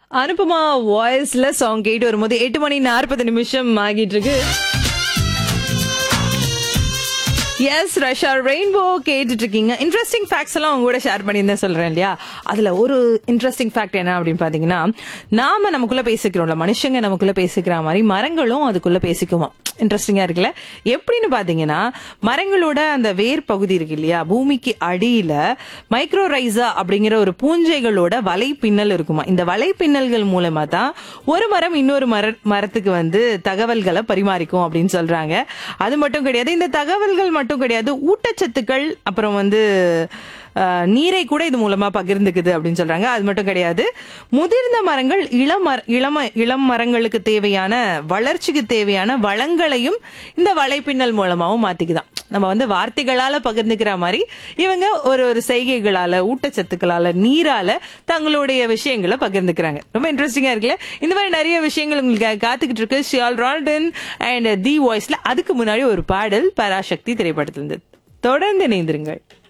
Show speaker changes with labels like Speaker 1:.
Speaker 1: அனுபமா வாய்ஸ்ல சாங் கேட்டு வரும்போது எட்டு மணி நாற்பது நிமிஷம் ஆகிட்டு இருக்கு எஸ் ரஷா ரெயின்போ கேட்டுட்டு இருக்கீங்க இன்ட்ரெஸ்டிங் ஃபேக்ட்ஸ் எல்லாம் உங்க கூட ஷேர் பண்ணியிருந்தேன் சொல்றேன் இல்லையா அதுல ஒரு இன்ட்ரெஸ்டிங் ஃபேக்ட் என்ன அப்படின்னு பாத்தீங்கன்னா நாம நமக்குள்ள பேசிக்கிறோம்ல மனுஷங்க நமக்குள்ள பேசிக்கிற மாதிரி மரங்களும் அதுக்குள்ள பேசிக்குவோம் இன்ட்ரெஸ்டிங்கா இருக்குல்ல எப்படின்னு பாத்தீங்கன்னா மரங்களோட அந்த வேர் பகுதி இருக்கு இல்லையா பூமிக்கு அடியில மைக்ரோரைசா அப்படிங்கிற ஒரு பூஞ்சைகளோட வலைப்பின்னல் இருக்குமா இந்த வலைப்பின்னல்கள் மூலமா தான் ஒரு மரம் இன்னொரு மர மரத்துக்கு வந்து தகவல்களை பரிமாறிக்கும் அப்படின்னு சொல்றாங்க அது மட்டும் கிடையாது இந்த தகவல்கள் மட்டும் கிடையாது ஊட்டச்சத்துக்கள் அப்புறம் வந்து அஹ், நீரை கூட இது மூலமா பகிர்ந்துக்குது அப்படின்னு சொல்றாங்க அது மட்டும் கிடையாது முதிர்ந்த மரங்கள் இளம் மர- இளம இளம் மரங்களுக்கு தேவையான வளர்ச்சிக்கு தேவையான வளங்களையும் இந்த வலைப்பின்னல் மூலமாவும் மாத்திக்குதான் நம்ம வந்து வார்த்தைகளால பகிர்ந்துக்கிற மாதிரி இவங்க ஒரு ஒரு செய்கைகளால ஊட்டச்சத்துக்களால நீரால தங்களுடைய விஷயங்களை பகிர்ந்துக்கிறாங்க ரொம்ப இன்ட்ரெஸ்டிங்கா இருக்குல்ல இந்த மாதிரி நிறைய விஷயங்கள் உங்களுக்கு காத்துக்கிட்டு இருக்கு ஷியால் ரால்டன் அண்ட் தி வாய்ஸ்ல அதுக்கு முன்னாடி ஒரு பாடல் பராசக்தி திரைப்படத்திலிருந்து தொடர்ந்து இணைந்திருங்கள்